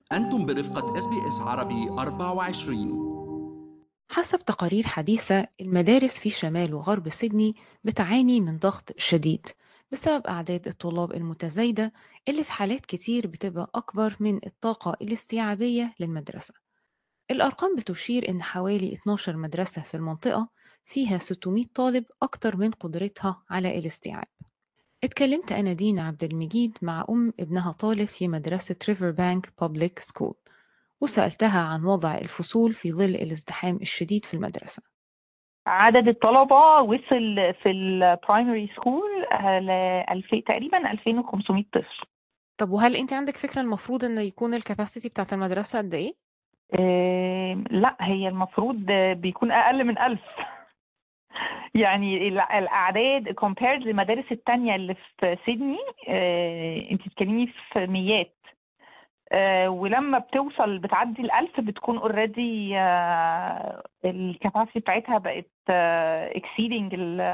أنتم برفقة اس بي اس عربي 24 حسب تقارير حديثة المدارس في شمال وغرب سيدني بتعاني من ضغط شديد بسبب أعداد الطلاب المتزايدة اللي في حالات كتير بتبقى أكبر من الطاقة الاستيعابية للمدرسة الأرقام بتشير إن حوالي 12 مدرسة في المنطقة فيها 600 طالب أكتر من قدرتها على الاستيعاب اتكلمت أنا دينا عبد المجيد مع أم ابنها طالب في مدرسة ريفر بانك بابليك سكول وسألتها عن وضع الفصول في ظل الازدحام الشديد في المدرسة عدد الطلبة وصل في البرايمري سكول ل 2000 تقريبا 2500 طفل طب وهل أنت عندك فكرة المفروض إن يكون الكباسيتي بتاعت المدرسة قد إيه؟ آه، لا هي المفروض بيكون أقل من 1000 يعني ال- الأعداد compared للمدارس التانية اللي في سيدني آه، انت بتتكلمي في ميات آه، ولما بتوصل بتعدي الألف بتكون اوريدي الكاباسيتي بتاعتها بقت آه، exceeding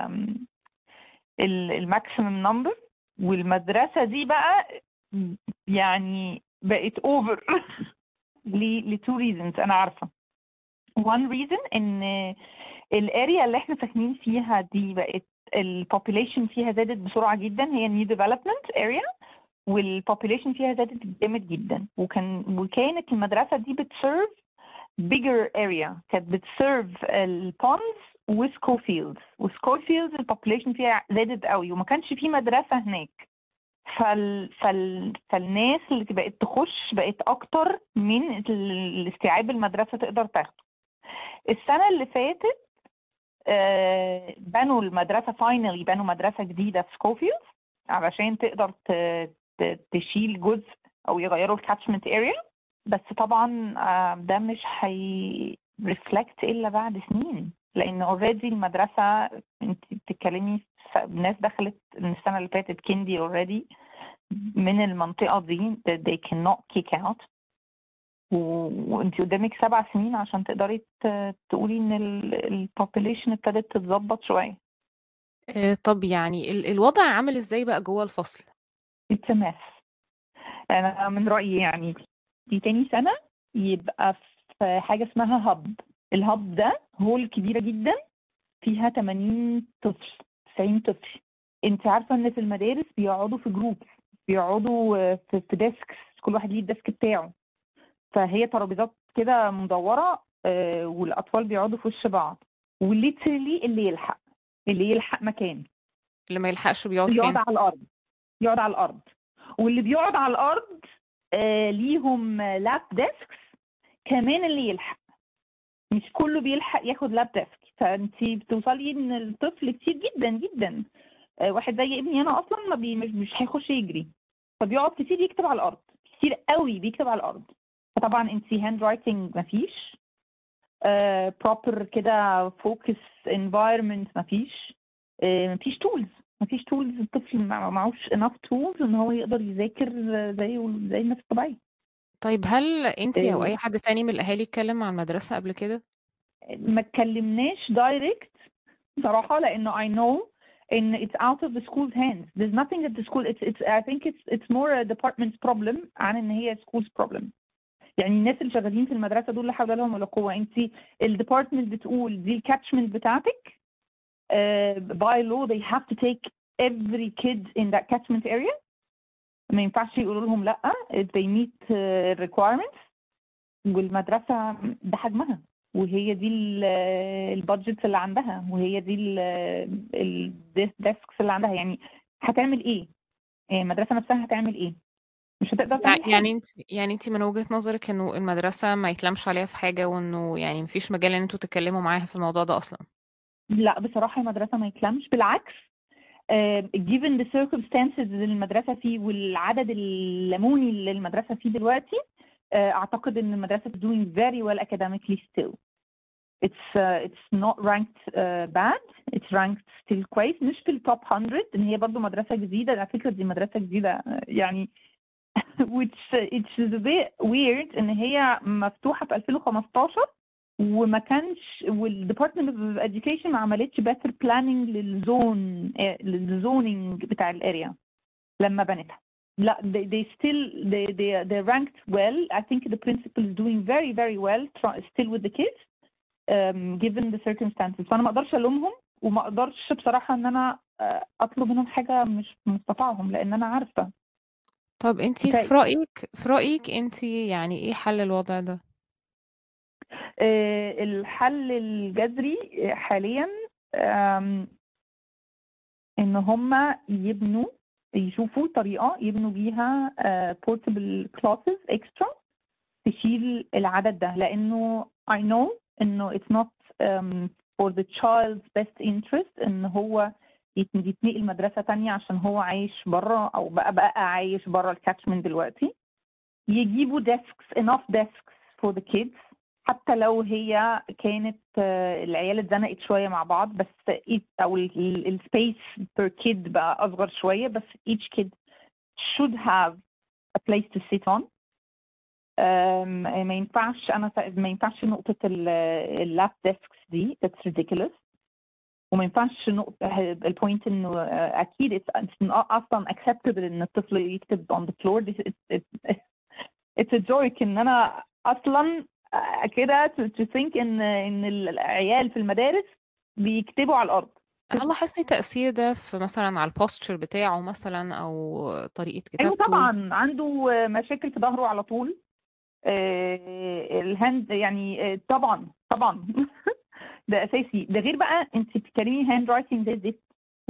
الماكسيمم نمبر والمدرسة دي بقى يعني بقت اوفر لتو ريزونز انا عارفة one reason ان الاريا اللي احنا ساكنين فيها دي بقت البوبوليشن فيها زادت بسرعه جدا هي نيو ديفلوبمنت اريا والبوبوليشن فيها زادت جامد جدا وكان وكانت المدرسه دي بتسيرف bigger area كانت بتسيرف البونز وسكوفيلدز وسكوفيلدز البوبوليشن فيها زادت قوي وما كانش في مدرسه هناك فال... فال... فالناس اللي بقت تخش بقت اكتر من ال- الاستيعاب المدرسه تقدر تاخده السنه اللي فاتت آه، بنوا المدرسه فاينلي بنوا مدرسه جديده في سكوفيلد علشان تقدر ت- ت- تشيل جزء او يغيروا الكاتشمنت اريا بس طبعا آه، ده مش هي ريفلكت الا بعد سنين لان اوريدي المدرسه انت بتتكلمي في ناس دخلت من السنه اللي فاتت كندي اوريدي من المنطقه دي they cannot kick out و- وانت قدامك سبع سنين عشان تقدري ت- تقولي ان البوبوليشن ابتدت تتظبط شويه آه، طب يعني ال- الوضع عامل إزاي بقى جوه الفصل؟ اتس ماس انا من رايي يعني دي تاني سنه يبقى في حاجه اسمها هب الهب ده هول كبيره جدا فيها 80 طفل 90 طفل انت عارفه ان في المدارس بيقعدوا في جروب بيقعدوا في في ديسكس كل واحد ليه الديسك بتاعه فهي ترابيزات كده مدوره آه، والاطفال بيقعدوا في وش بعض وليترلي اللي يلحق اللي يلحق مكان اللي ما يلحقش بيقعد يقعد فين؟ على الارض يقعد على الارض واللي بيقعد على الارض آه ليهم لاب ديسكس كمان اللي يلحق مش كله بيلحق ياخد لاب ديسك فانت بتوصلي ان الطفل كتير جدا جدا آه واحد زي ابني انا اصلا ما بي مش, مش هيخش يجري فبيقعد كتير يكتب على الارض كتير قوي بيكتب على الارض فطبعا انت هاند رايتنج مفيش بروبر كده فوكس انفايرمنت مفيش آه، مفيش تولز مفيش تولز الطفل ما- معهوش enough tools ان هو يقدر يذاكر زي زي الناس الطبيعيه طيب هل أنت أو آه، أي حد تاني من الأهالي اتكلم مع المدرسة قبل كده؟ ما اتكلمناش دايركت بصراحه لانه I know ان it's out of the school's hands there's nothing at the school it's, it's I think it's it's more a department's problem عن ان هي school's problem يعني الناس اللي شغالين في المدرسه دول لا حول لهم ولا قوه انت الديبارتمنت بتقول دي الكاتشمنت بتاعتك uh, by law they have to take every kid in that catchment area ما ينفعش يقولوا لهم لا they meet uh, requirements والمدرسة ده حجمها وهي دي البادجت اللي عندها وهي دي الديسكس اللي عندها يعني هتعمل ايه؟ يعني المدرسة نفسها هتعمل ايه؟ مش هتقدر تعمل يع- حاجة يعني انت يعني انت من وجهة نظرك انه المدرسة ما يتلامش عليها في حاجة وانه يعني مفيش مجال ان انتوا تتكلموا معاها في الموضوع ده اصلا لا بصراحة المدرسة ما يتلمش بالعكس آه، given the circumstances اللي المدرسة فيه والعدد الليموني اللي المدرسة فيه دلوقتي آه، أعتقد إن المدرسة is doing very well academically still. It's uh, it's not ranked uh, bad. It's ranked still كويس مش في التوب 100 إن هي برضو مدرسة جديدة على فكرة دي مدرسة جديدة آه، يعني which it's a bit weird إن هي مفتوحة في 2015 وما كانش والديبارتمنت اوف education ما عملتش better planning للزون للزوننج بتاع الاريا لما بنتها لا they, they still they they they ranked well I think the principal is doing very very well try- still with the kids um, given the circumstances فانا ما اقدرش الومهم وما اقدرش بصراحه ان انا آه، اطلب منهم حاجه مش في مستطاعهم لان انا عارفه طب انتي بتاعي. في رأيك في رأيك انتي يعني ايه حل الوضع ده آه، الحل الجذري آه، حاليا آم، ان هم يبنوا يشوفوا طريقه يبنوا بيها بورتبل كلاسز اكسترا تشيل العدد ده لانه I know انه it's not um, for the child's best interest ان هو يت- يتنقل مدرسه تانية عشان هو عايش بره او بقى بقى عايش بره الكاتشمنت دلوقتي يجيبوا desks enough desks for the kids حتى لو هي كانت آه، العيال اتزنقت شويه مع بعض بس each- او السبيس per kid بقى اصغر شويه بس each kid should have a place to sit on أم، ما ينفعش انا س- ما ينفعش نقطه اللاب ديسكس دي that's ridiculous وما ينفعش نقطه البوينت انه آه، اكيد it's, it's not اصلا acceptable ان الطفل يكتب on the floor This- it's, it's, it's a joke ان انا اصلا آه، كده to, to think ان ان العيال في المدارس بيكتبوا على الارض هل لاحظتي تأثير ده في مثلا على البوستشر بتاعه مثلا او طريقة ايوه كتابته طبعا عنده مشاكل في ظهره على طول آه، الهاند يعني آه، طبعا طبعا ده اساسي ده غير بقى انت بتتكلمي هاند رايتنج زي الزفت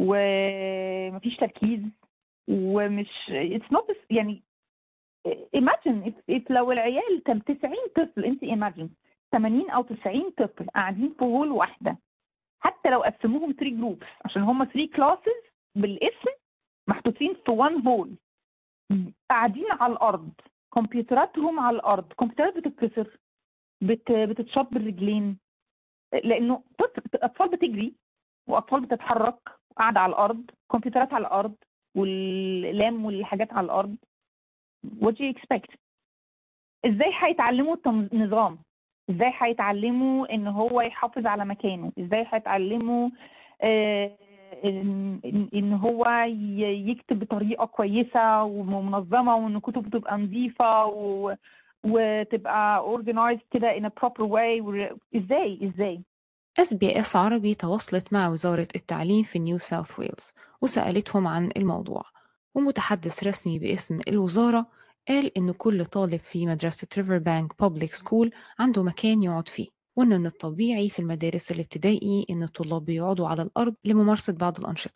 ومفيش تركيز ومش اتس نوت يعني imagine if, if لو العيال كان 90 طفل انت imagine 80 او 90 طفل قاعدين في هول واحده حتى لو قسموهم 3 جروبس عشان هم 3 كلاسز بالاسم محطوطين في one هول قاعدين على الارض كمبيوتراتهم على الارض كمبيوترات بتتكسر بت... بتتشط بالرجلين لانه طفل اطفال بتجري واطفال بتتحرك قاعده على الارض كمبيوترات على الارض واللام والحاجات على الارض what do you expect ازاي هيتعلموا النظام ازاي هيتعلموا ان هو يحافظ على مكانه ازاي هيتعلموا آه، ان إن- إن هو ي- يكتب بطريقه كويسه ومنظمه وان كتبه تبقى نظيفه و... وتبقى organized كده in a proper way و- ازاي ازاي اس بي اس عربي تواصلت مع وزارة التعليم في نيو ساوث ويلز وسألتهم عن الموضوع ومتحدث رسمي باسم الوزارة قال إن كل طالب في مدرسة ريفر بانك بابليك سكول عنده مكان يقعد فيه وإن من الطبيعي في المدارس الابتدائي إن الطلاب بيقعدوا على الأرض لممارسة بعض الأنشطة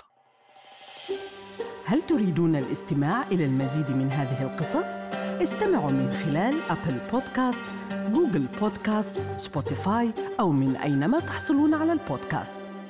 هل تريدون الاستماع إلى المزيد من هذه القصص؟ استمعوا من خلال أبل بودكاست، جوجل بودكاست، سبوتيفاي أو من أينما تحصلون على البودكاست